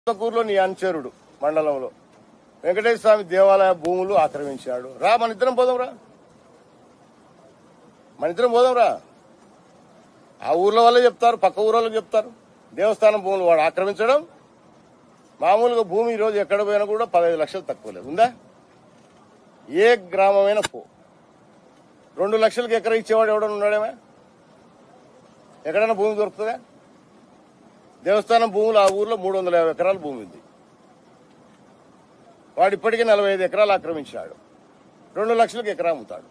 ఊర్లో నీ అనుచరుడు మండలంలో వెంకటేశ్వర స్వామి దేవాలయ భూములు ఆక్రమించాడు రా మన ఇద్దరం పోదాం రా మన ఇద్దరం పోదాం రా ఆ ఊర్లో వాళ్ళే చెప్తారు పక్క ఊర్లో చెప్తారు దేవస్థానం భూములు వాడు ఆక్రమించడం మామూలుగా భూమి ఈరోజు ఎక్కడ పోయినా కూడా పదహైదు లక్షలు తక్కువ లేదు ఉందా ఏ గ్రామమైనా పో రెండు లక్షలకి ఎకరా ఇచ్చేవాడు ఎవడన్నా ఉన్నాడేమే ఎక్కడైనా భూమి దొరుకుతుందా దేవస్థానం భూములు ఆ ఊర్లో మూడు వందల యాభై ఎకరాల భూమి ఉంది వాడు ఇప్పటికే నలభై ఐదు ఎకరాలు ఆక్రమించాడు రెండు లక్షలకు ఎకరా అమ్ముతాడు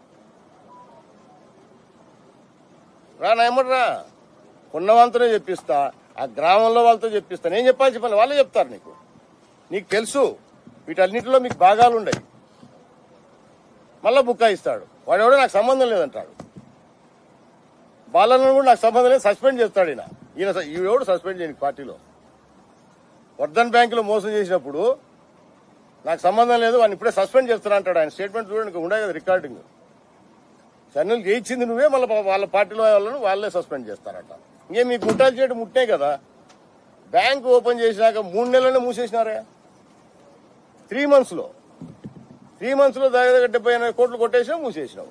రా నాయమడ్రా ఉన్నవంతనే చెప్పిస్తా ఆ గ్రామంలో వాళ్ళతో చెప్పిస్తా నేను చెప్పాల్సి పని వాళ్ళే చెప్తారు నీకు నీకు తెలుసు వీటన్నిటిలో మీకు భాగాలు ఉన్నాయి మళ్ళా బుక్కాయిస్తాడు వాడు ఎవడో నాకు సంబంధం లేదంటాడు బాలను కూడా నాకు సంబంధం లేదు సస్పెండ్ చేస్తాడు ఈయన ఈయన స- ఈవిడెవడు సస్పెండ్ చేయని పార్టీలో వర్ధన్ బ్యాంకులో మోసం చేసినప్పుడు నాకు సంబంధం లేదు వాడిని ఇప్పుడే సస్పెండ్ చేస్తున్నా అంటాడు ఆయన స్టేట్మెంట్ చూడండి ఉండే కదా రికార్డింగ్ చర్యలు చేయించింది నువ్వే మళ్ళీ వాళ్ళ పార్టీలో వాళ్ళను వాళ్ళే సస్పెండ్ చేస్తారట ఇంకే మీ గుట్టాలు చేయడం ముట్టే కదా బ్యాంక్ ఓపెన్ చేసినాక మూడు నెలలనే మూసేసినారే త్రీ మంత్స్ లో త్రీ మంత్స్ లో దగ్గర దగ్గర డెబ్బై ఎనభై కోట్లు కొట్టేసినావు మూసేసినావు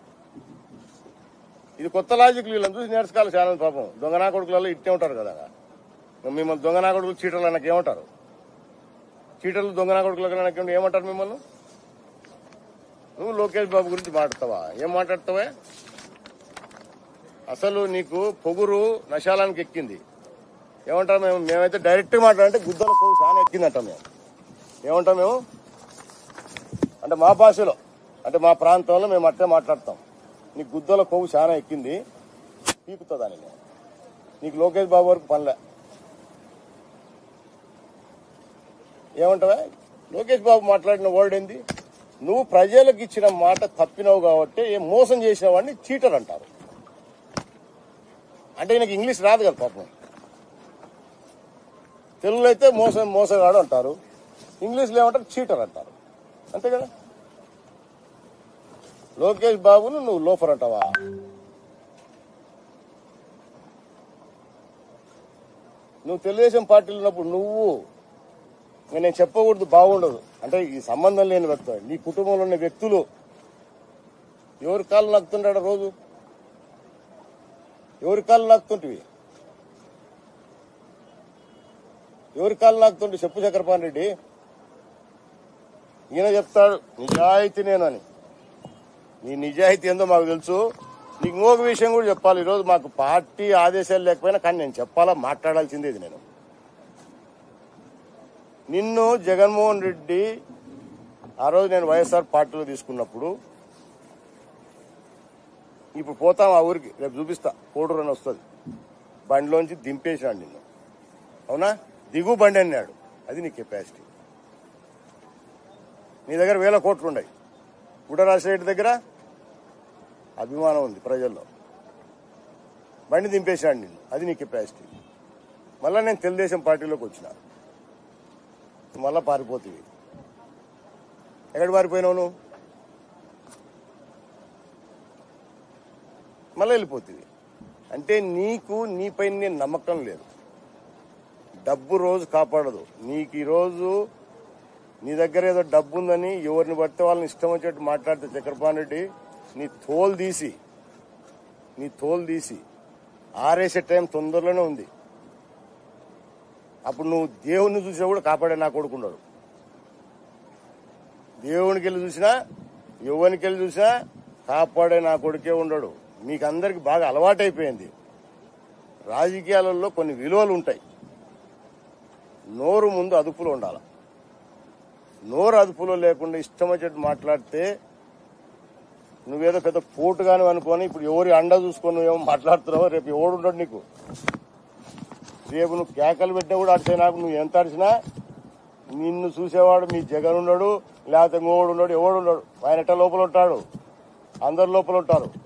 ఇది కొత్త లాజిక్ వీళ్ళని చూసి నేర్చుకోవాలి చాలా పాపం దొంగనా కొడుకులలో ఇట్టే ఉంటారు కదా మిమ్మల్ని దొంగనా కొడుకులు చీటర్లు అన్నకి ఏమంటారు చీటర్లు దొంగనా కొడుకులు అన్నకి ఏమంటారు మిమ్మల్ని నువ్వు లోకేష్ బాబు గురించి మాట్లాడతావా ఏం మాట్లాడతావా అసలు నీకు పొగురు నశాలానికి ఎక్కింది ఏమంటాం మేము మేమైతే డైరెక్ట్ మాట్లాడంటే గుద్దల పొగు చాలా ఎక్కిందంటాం మేము ఏమంటాం మేము అంటే మా భాషలో అంటే మా ప్రాంతంలో మేము అట్టే మాట్లాడతాం నీకు గుద్దల కొవ్వు చాలా ఎక్కింది పీకుతుందని నేను నీకు లోకేష్ బాబు వరకు పనిలే ఏమంటావా లోకేష్ బాబు మాట్లాడిన వర్డ్ ఏంది నువ్వు ప్రజలకు ఇచ్చిన మాట తప్పినావు కాబట్టి ఏం మోసం చేసిన వాడిని చీటర్ అంటారు అంటే ఈయనకి ఇంగ్లీష్ రాదు కదా పాపం తెలుగులో అయితే మోసం మోసగాడు అంటారు ఇంగ్లీష్లో ఏమంటారు చీటర్ అంటారు అంతే కదా లోకేష్ బాబును నువ్వు లోఫర్ అంటావా నువ్వు తెలుగుదేశం పార్టీలో ఉన్నప్పుడు నువ్వు ఇంకా నేను చెప్పకూడదు బాగుండదు అంటే ఈ సంబంధం లేని వ్యక్తి నీ కుటుంబంలో ఉన్న వ్యక్తులు ఎవరి కాళ్ళు నక్కుతుంటాడు రోజు ఎవరి కాళ్ళు నాకుతుంటివి ఎవరి కాళ్ళు నాకుతుంటే చెప్పు చక్రపాణి రెడ్డి ఈయన చెప్తాడు నిజాయితీ నేనని నీ నిజాయితీ ఏందో మాకు తెలుసు నీకు ఇంకొక విషయం కూడా చెప్పాలి ఈరోజు మాకు పార్టీ ఆదేశాలు లేకపోయినా కానీ నేను చెప్పాలా మాట్లాడాల్సిందే ఇది నేను నిన్ను జగన్మోహన్ రెడ్డి ఆ రోజు నేను వైఎస్ఆర్ పార్టీలో తీసుకున్నప్పుడు ఇప్పుడు పోతాం ఆ ఊరికి రేపు చూపిస్తా కోడూరు అని వస్తుంది బండిలోంచి దింపేసాడు నిన్ను అవునా దిగు బండి అన్నాడు అది నీ కెపాసిటీ నీ దగ్గర వేల కోట్లు ఉన్నాయి గుడరాజశేఖర్ దగ్గర అభిమానం ఉంది ప్రజల్లో బండి దింపేశాడు నిన్ను అది నీ కెపాసిటీ మళ్ళా నేను తెలుగుదేశం పార్టీలోకి వచ్చిన మళ్ళా పారిపోతుంది ఎక్కడ పారిపోయినావు నువ్వు మళ్ళీ వెళ్ళిపోతుంది అంటే నీకు నీపై నేను నమ్మకం లేదు డబ్బు రోజు కాపాడదు నీకు ఈరోజు నీ దగ్గర ఏదో డబ్బు ఉందని ఎవరిని పడితే వాళ్ళని ఇష్టం వచ్చేట్టు మాట్లాడితే చక్రపాణి రెడ్డి నీ తోలు తీసి నీ తోలు తీసి ఆరేసే టైం తొందరలోనే ఉంది అప్పుడు నువ్వు దేవుణ్ణి చూసినా కూడా కాపాడే నా కొడుకున్నాడు దేవునికి వెళ్ళి చూసినా ఎవరికి వెళ్ళి చూసినా కాపాడే నా కొడుకే ఉండడు మీకు అందరికి బాగా అలవాటైపోయింది రాజకీయాలలో కొన్ని విలువలు ఉంటాయి నోరు ముందు అదుపులో ఉండాలి నోరు అదుపులో లేకుండా ఇష్టం వచ్చేట్టు మాట్లాడితే నువ్వేదో పెద్ద పోటుగాని అనుకొని ఇప్పుడు ఎవరి అండ చూసుకొని నువ్వేమో మాట్లాడుతున్నావో రేపు ఎవడు ఉండడు నీకు రేపు నువ్వు కేకలు పెట్టినా కూడా అడిచే నాకు నువ్వు ఎంత అడిచినా నిన్ను చూసేవాడు మీ జగన్ ఉన్నాడు లేకపోతే ఇంకోడు ఉన్నాడు ఎవడు ఉన్నాడు ఆయన ఎట్ట లోపల ఉంటాడు అందరు లోపల ఉంటారు